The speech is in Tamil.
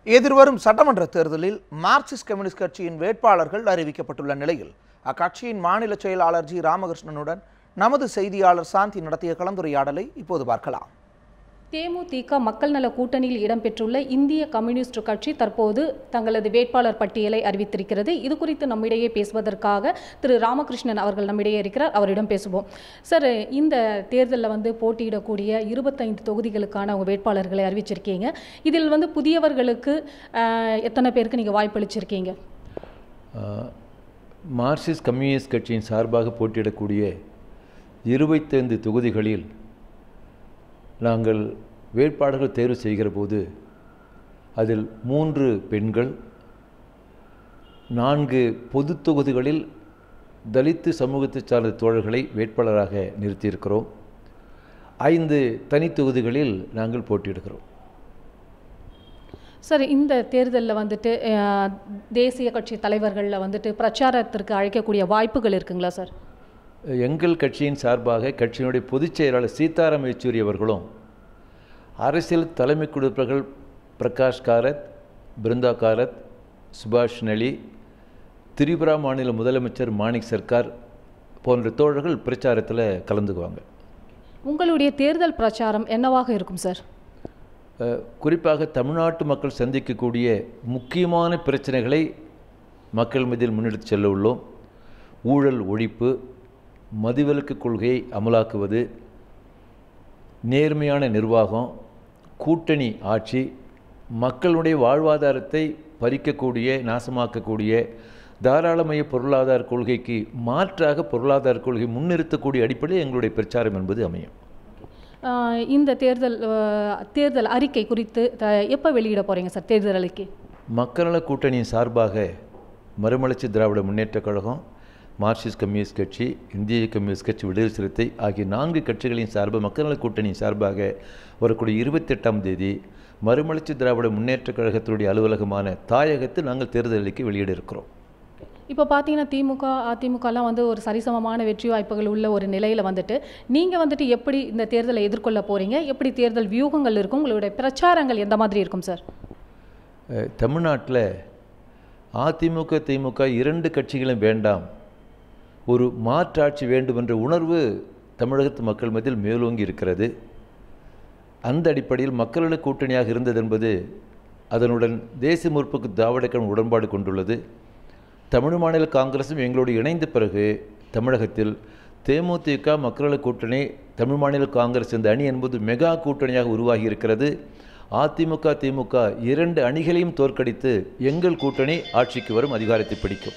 எதிர்வரும் சட்டமன்ற தேர்தலில் மார்க்சிஸ்ட் கம்யூனிஸ்ட் கட்சியின் வேட்பாளர்கள் அறிவிக்கப்பட்டுள்ள நிலையில் அக்கட்சியின் மாநில செயலாளர் ஜி ராமகிருஷ்ணனுடன் நமது செய்தியாளர் சாந்தி நடத்திய கலந்துரையாடலை இப்போது பார்க்கலாம் தேமுதிக மக்கள் நல கூட்டணியில் இடம்பெற்றுள்ள இந்திய கம்யூனிஸ்ட் கட்சி தற்போது தங்களது வேட்பாளர் பட்டியலை அறிவித்திருக்கிறது இது குறித்து நம்மிடையே பேசுவதற்காக திரு ராமகிருஷ்ணன் அவர்கள் நம்மிடையே இருக்கிறார் அவரிடம் பேசுவோம் சார் இந்த தேர்தலில் வந்து போட்டியிடக்கூடிய இருபத்தைந்து தொகுதிகளுக்கான உங்கள் வேட்பாளர்களை அறிவிச்சிருக்கீங்க இதில் வந்து புதியவர்களுக்கு அஹ், எத்தனை பேருக்கு நீங்கள் வாய்ப்பளிச்சிருக்கீங்க ஆஹ், மார்க்சிஸ்ட் கம்யூனிஸ்ட் கட்சியின் சார்பாக போட்டியிடக்கூடிய இருபத்தைந்து தொகுதிகளில் நாங்கள் வேட்பாளர்கள் தேர்வு செய்கிற போது அதில் மூன்று பெண்கள் நான்கு பொது தொகுதிகளில் தலித்து சமூகத்தை சார்ந்த தோழர்களை வேட்பாளராக நிறுத்தியிருக்கிறோம் ஐந்து தனி தொகுதிகளில் நாங்கள் போட்டியிடுகிறோம் சார் இந்த தேர்தலில் வந்துட்டு அஹ், தேசிய கட்சி தலைவர்களில் வந்துட்டு பிரச்சாரத்திற்கு அழைக்கக்கூடிய வாய்ப்புகள் இருக்குங்களா சார் எங்கள் கட்சியின் சார்பாக கட்சியினுடைய பொதுச் செயலாளர் சீதாராம் யெச்சூரி அவர்களும் அரசியல் தலைமை குடிப்பர்கள் பிரகாஷ் காரத் பிருந்தா காரத் சுபாஷ் நலி திரிபுரா மாநில முதலமைச்சர் மாணிக் சர்க்கார் போன்ற தோழர்கள் பிரச்சாரத்தில் கலந்துக்குவாங்க உங்களுடைய தேர்தல் பிரச்சாரம் என்னவாக இருக்கும் சார் அஹ், குறிப்பாக தமிழ்நாட்டு மக்கள் சந்திக்கக்கூடிய முக்கியமான பிரச்சனைகளை மக்கள் மீதில் முன்னெடுத்து செல்ல உள்ளோம் ஊழல் ஒழிப்பு மதுவிலக்கு கொள்கையை அமலாக்குவது நேர்மையான நிர்வாகம் கூட்டணி ஆட்சி மக்களுடைய வாழ்வாதாரத்தை பறிக்கக்கூடிய நாசமாக்கக்கூடிய தாராளமய பொருளாதார கொள்கைக்கு மாற்றாக பொருளாதார கொள்கை முன்னிறுத்தக்கூடிய அடிப்படையில் எங்களுடைய பிரச்சாரம் என்பது அமையும் ஆஹ் இந்த தேர்தல் ஆஹ் தேர்தல் அறிக்கை குறித்து எப்போ வெளியிட போகிறீங்க சார் தேர்தல் அறிக்கை மக்கள் நல கூட்டணியின் சார்பாக மறுமலர்ச்சி திராவிட முன்னேற்றக் கழகம் மார்க்சிஸ்ட் கம்யூனிஸ்ட் கட்சி இந்திய கம்யூனிஸ்ட் கட்சி விடுதலை சிறுத்தை ஆகிய நான்கு கட்சிகளின் சார்பாக மக்கள் நல கூட்டணியின் சார்பாக வரக்கூடிய இருபத்தெட்டாம் தேதி மறுமலர்ச்சி திராவிட முன்னேற்றக் கழகத்தினுடைய அலுவலகமான தாயகத்தில் நாங்கள் தேர்தல் அறிக்கை வெளியிட இருக்கிறோம் இப்போ பார்த்தீங்கன்னா திமுக அதிமுகலாம் வந்து ஒரு சரிசமமான வெற்றி வாய்ப்புகள் உள்ள ஒரு நிலையில் வந்துட்டு நீங்கள் வந்துட்டு எப்படி இந்த தேர்தலை எதிர்கொள்ள போகிறீங்க எப்படி தேர்தல் வியூகங்கள் இருக்கும் உங்களுடைய பிரச்சாரங்கள் எந்த மாதிரி இருக்கும் சார் அஹ், தமிழ்நாட்டில் அதிமுக திமுக இரண்டு கட்சிகளும் வேண்டாம் ஒரு மாற்றாட்சி வேண்டும் என்ற உணர்வு தமிழகத்து மக்கள் மத்தியில் மேலோங்கி இருக்கிறது அந்த அடிப்படையில் மக்களோட கூட்டணியாக இருந்தது என்பது அதனுடன் தேசிய முற்போக்கு திராவிட கழகம் உடன்பாடு கொண்டுள்ளது தமிழ் மாநில காங்கிரசும் எங்களோடு இணைந்த பிறகு தமிழகத்தில் தேமுதிக மக்களோட கூட்டணி தமிழ் மாநில காங்கிரஸ் இந்த அணி என்பது மெகா கூட்டணியாக உருவாகி இருக்கிறது அதிமுக திமுக இரண்டு அணிகளையும் தோற்கடித்து எங்கள் கூட்டணி ஆட்சிக்கு வரும் அதிகாரத்தை பிடிக்கும்